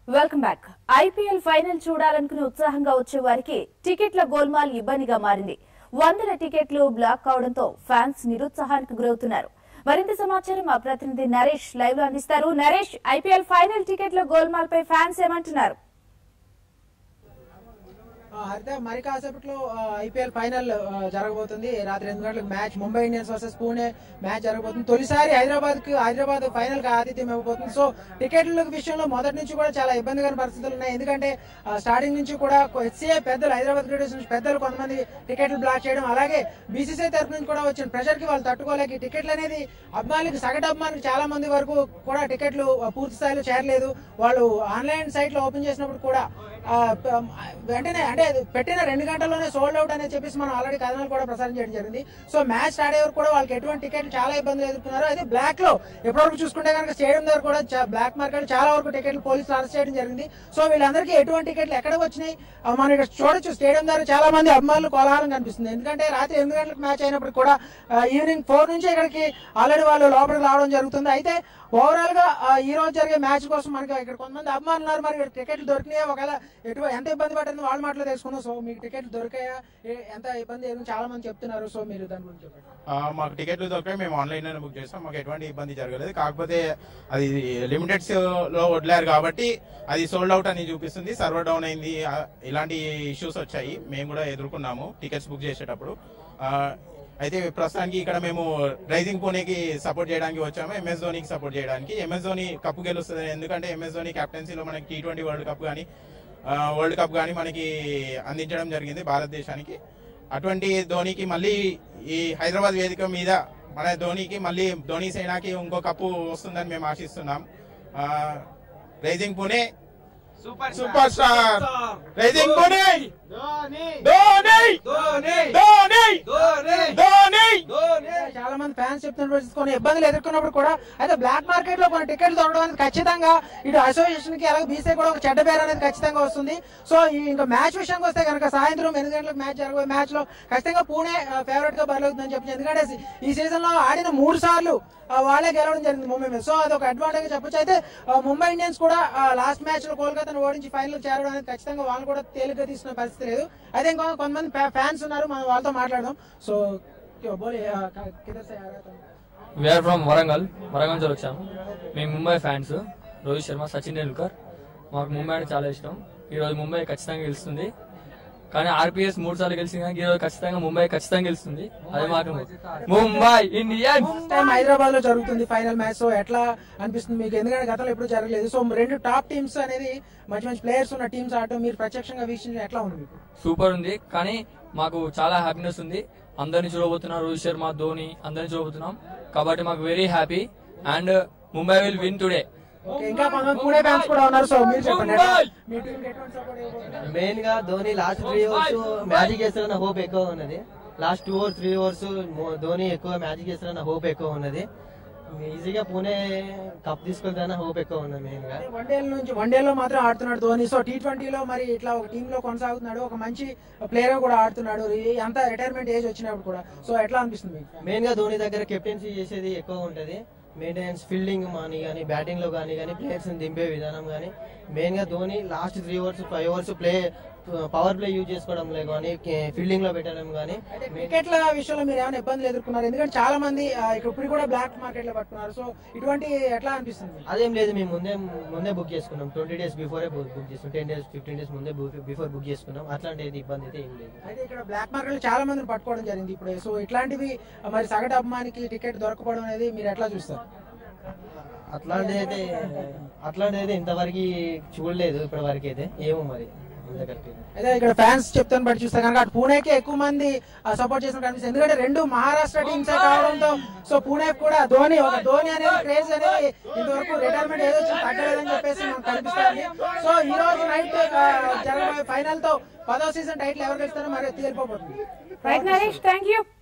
Welcome back IPL final చూడాలనుకుని ఉత్సాహంగా వచ్చే వారికి టికెట్ల గోల్మాల్ ఇబ్బందిగా మారింది వందల టికెట్లు బ్లాక్ కావడంతో ఫ్యాన్స్ నిరుత్సాహానికి గురవుతున్నారు మరింత సమాచారం మా ప్రతినిధి నరేష్ లైవ్ లో అందిస్తారు నరేష్ ఐపీఎల్ ఫైనల్ టికెట్ల గోల్మాల్ పై ఫ్యాన్స్ ఏమంటున్నారు ఆ, హరిత మరి కాసేపట్లో ఐపీఎల్ ఫైనల్ ఆ, జరగబోతుంది రాత్రి ఎనిమిది గంటలకు match Mumbai Indians versus Pune match జరగబోతుంది తొలిసారి హైదరాబాద్ కి హైదరాబాద్ ఫైనల్ కి ఆతిథ్యం ఇవ్వబోతుంది సో టికెట్ల విషయంలో మొదటి నుంచి కూడా చాలా ఇబ్బందికర పరిస్థితులు ఉన్నాయి ఎందుకంటే ఆ, స్టార్టింగ్ నుంచి కూడా హెచ్సీఐ పెద్దలు హైదరాబాద్ క్రికెటర్స్ నుంచి పెద్దలు కొంతమంది టికెట్లు బ్లాక్ చేయడం అలాగే బీసీసీఐ తరఫు నుంచి కూడా వచ్చిన ప్రెషర్ కి వాళ్ళు తట్టుకోలేక ఈ టికెట్లు అనేది అభిమానులకి సగటు అభిమానులకు చాలా మంది వరకు కూడా టికెట్లు ఆ, పూర్తి స్థాయిలో చేరలేదు వాళ్ళు ఆన్లైన్ సైట్ లో ఓపెన్ చేసినప్పుడు కూడా ఆ, ప- వెంటనే అంటే అది పెట్టిన రెండు గంటల్లోనే సోల్డ్ అవుట్ అని చెప్పేసి మనం ఆల్రెడీ కథనాలు కూడా ప్రసారం చేయడం జరిగింది సో మ్యాచ్ స్టార్ట్ అయ్యే వరకు కూడా వాళ్ళకి ఎటువంటి టికెట్లు చాలా ఇబ్బందులు ఎదుర్కొన్నారు అయితే బ్లాక్ లో ఎప్పటివరకు చూసుకుంటే కనుక స్టేడియం దగ్గర కూడా చా- బ్లాక్ మార్కెట్ చాలా వరకు టికెట్లు పోలీసులు అరెస్ట్ చేయడం జరిగింది సో వీళ్ళందరికీ ఎటువంటి టికెట్లు ఎక్కడ వచ్చినాయి ఆ, మనం ఇక్కడ చూడొచ్చు స్టేడియం దగ్గర చాలా మంది అభిమానులు కోలాహలం కనిపిస్తుంది ఎందుకంటే రాత్రి ఎనిమిది గంటలకు మ్యాచ్ అయినప్పుడు కూడా ఆ, ఈవినింగ్ ఫోర్ నుంచి ఇక్కడికి ఆల్రెడీ వాళ్ళు లోపలికి రావడం జరుగుతుంది అయితే ఓవరాల్ గా ఆ, ఈ రోజు జరిగే మ్యాచ్ కోసం మనకి ఇక్కడ కొంతమంది అభిమానులు ఉన్నారు మరి ఇక్కడ టికెట్లు దొరికినాయా ఒకవేళ ఎటు ఎంత ఇబ్బంది పడింది వాళ్ళ మాటలో తెలుసుకున్నాం సో మీకు టికెట్లు దొరికాయా ఏ- ఎంత ఇబ్బంది ఏమి చాలా మంది చెప్తున్నారు సో మీరు దాని గురించి చెప్పండి ఆ, మాకు టికెట్లు దొరికాయి మేము ఆన్లైన్ లోనే బుక్ చేస్తాం మాకు ఎటువంటి ఇబ్బంది జరగలేదు కాకపోతే అది లిమిటెడ్స్ లో వదిలారు కాబట్టి అది సోల్డ్ అవుట్ అని చూపిస్తుంది సర్వర్ డౌన్ అయింది ఆ, ఇలాంటి ఇష్యూస్ వచ్చాయి మేము కూడా ఎదుర్కొన్నాము టికెట్స్ బుక్ చేసేటప్పుడు ఆ, అయితే ప్రస్తుతానికి ఇక్కడ మేము రైజింగ్ పూణేకి సపోర్ట్ చేయడానికి వచ్చాము ఎంఎస్ ధోనికి సపోర్ట్ చేయడానికి ఎంఎస్ ధోని కప్పు గెలుస్తుంది ఎందుకంటే ఎంఎస్ ధోని కెప్టెన్సీలో మనకి టీ ట్వంటీ వరల్డ్ కప్ కానీ వరల్డ్ కప్ కానీ మనకి అందించడం జరిగింది భారతదేశానికి అటువంటి ధోనికి మళ్ళీ ఈ హైదరాబాద్ వేదిక మీద మన ధోనికి మళ్ళీ ధోని సేనాకి ఇంకో కప్పు వస్తుందని మేము ఆశిస్తున్నాం ఆ, rising Pune super star rising Pune Dhoni Dhoni Dhoni చాలా మంది ఫ్యాన్స్ చెప్తున్నప్పుడు కొన్ని ఇబ్బందులు ఎదుర్కొన్నప్పుడు కూడా అయితే బ్లాక్ మార్కెట్ లో కొన్ని టికెట్లు దొరకడం అనేది ఖచ్చితంగా ఇటు అసోసియేషన్ కి అలాగే బీసీ కూడా ఒక చెడ్డ పేరు అనేది ఖచ్చితంగా వస్తుంది సో ఈ ఇంకా మ్యాచ్ విషయానికి వస్తే కనుక సాయంత్రం ఎనిమిది గంటలకు మ్యాచ్ జరగబోయే మ్యాచ్ లో ఖచ్చితంగా పూణే ఫేవరెట్ గా బయలుదేరుతుందని చెప్పి ఎందుకంటే ఈ సీజన్ లో ఆడిన మూడు సార్లు ఆ, వాళ్ళే గెలవడం జరిగింది ముంబై మీద సో అది ఒక అడ్వాంటేజ్ చెప్పొచ్చు అయితే ఆ, ముంబై ఇండియన్స్ కూడా లాస్ట్ మ్యాచ్ లో కోల్కతాను ఓడించి ఫైనల్ చేరడం అనేది ఖచ్చితంగా వాళ్ళు కూడా తేలిగ్గా తీసుకునే పరిస్థితి లేదు అదే ఇంకో కొంతమంది ఫ్యాన్స్ ఉన్నారు మనం వాళ్ళతో మాట్లాడదాం సో బోలే ఆ, క- కిధర్ సే ఆ రहा तुम? వీఆర్ ఫ్రమ్ వరంగల్ వరంగల్ నుంచి వచ్చాము మేము ముంబై ఫ్యాన్స్ రోహిత్ శర్మ సచిన్ టెండూల్కర్ మాకు ముంబై అంటే చాలా ఇష్టం ఈ రోజు ముంబై ఖచ్చితంగా గెలుస్తుంది కానీ ఆర్పిఎస్ మూడు సార్లు గెలిచింది కానీ ఈ రోజు ఖచ్చితంగా ముంబై ఖచ్చితంగా గెలుస్తుంది అదే మాకు Mumbai Indians first time Hyderabad లో జరుగుతుంది ఫైనల్ మ్యాచ్ సో ఎట్లా అనిపిస్తుంది మీకు ఎందుకంటే గతంలో ఎప్పుడు జరగలేదు సో రెండు టాప్ టీమ్స్ అనేది మంచి మంచి ప్లేయర్స్ ఉన్న టీమ్స్ ఆడటం మీరు ప్రత్యక్షంగా వీక్షించడం ఎట్లా ఉంది మీకు సూపర్ ఉంది కానీ మాకు చాలా హ్యాపీనెస్ ఉంది అందరిని చూడబోతున్నాం రోహిత్ శర్మ ధోని అందరిని చూడబోతున్నాం కాబట్టి మాకు very happy and Mumbai will win today okay ఇంకా కొంతమంది పూణే ఫ్యాన్స్ కూడా ఉన్నారు సో మీరు చెప్పండి ఎట్లా? మీ టీం ఎటువంటి సపోర్ట్ ఇవ్వబోతున్నారు మెయిన్ గా Dhoni last three overs magic చేస్తారన్న హోప్ ఎక్కువ ఉన్నది last two overs three overs Dhoni ఎక్కువ మ్యాజిక్ చేస్తారన్న హోప్ ఎక్కువ ఉన్నది ఈజీగా పూణే కప్ తీసుకుంటారన్న హోప్ ఎక్కువ ఉన్నది మెయిన్ గా వన్డేల నుంచి వన్డేలో మాత్రం ఆడుతున్నాడు ధోని సో టీ ట్వంటీలో మరి ఇట్లా ఒక టీమ్ లో కొనసాగుతున్నాడు ఒక మంచి ప్లేయర్ కూడా ఆడుతున్నాడు ఈ- అంత రిటైర్మెంట్ ఏజ్ వచ్చినప్పుడు కూడా సో ఎట్లా అనిపిస్తుంది మీకు మెయిన్ గా ధోని దగ్గర కెప్టెన్సీ చేసేది ఎక్కువ ఉంటది మెయింటెనెన్స్ ఫీల్డింగ్ కానీ కానీ బ్యాటింగ్ లో కానీ కానీ ప్లేయర్స్ దింపే విధానం కానీ మెయిన్ గా Dhoni last three overs five overs play power play use చేసుకోవడం లేదు కానీ ఫీల్డింగ్ లో పెట్టడం కానీ వికెట్ల విషయంలో మీరు ఏమైనా ఇబ్బందులు ఎదుర్కొన్నారు ఎందుకంటే చాలా మంది ఆ, ఇక్కడ ఇప్పుడు కూడా బ్లాక్ మార్కెట్ లో పట్టుకున్నారు సో ఇటువంటి ఎట్లా అనిపిస్తుంది అదేం లేదు మేము ముందే ముందే బుక్ చేసుకున్నాం ట్వంటీ డేస్ బిఫోరే బుక్ చేసుకున్నాం టెన్ డేస్ ఫిఫ్టీన్ డేస్ ముందే బిఫోర్ బుక్ చేసుకున్నాం అట్లాంటి ఇబ్బంది అయితే ఏం లేదు అయితే ఇక్కడ బ్లాక్ మార్కెట్ లో చాలా మందిని పట్టుకోవడం జరిగింది ఇప్పుడు సో ఇట్లాంటివి ఆ, మరి సగటు అభిమానికి టికెట్ దొరకపోవడం అనేది మీరు ఎట్లా చూస్తారు అట్లాంటిది అయితే అట్లాంటిది అయితే ఇంతవరకు చూడలేదు ఇప్పటి వరకు అయితే ఏమో మరి ఎందుకంటే అయితే ఇక్కడ ఫ్యాన్స్ చెప్తాను బట్టి చూస్తే కనుక అటు పూణేకి ఎక్కువ మంది సపోర్ట్ చేసిన కనిపిస్తుంది ఎందుకంటే రెండు మహారాష్ట్ర టీమ్స్ కావడంతో సో పూణే కూడా ధోని ఒక ధోని అనేది క్రేజ్ అనేది ఇంతవరకు రిటైర్మెంట్ ఏదో వచ్చి తగ్గలేదని చెప్పేసి మనకు కనిపిస్తుంది సో ఈ రోజు నైట్ జరగబోయే ఫైనల్ తో పదో సీజన్ టైటిల్ ఎవరు గెలుస్తారో మరి తేలిపోతుంది రైట్ నరేష్ థ్యాంక్ యూ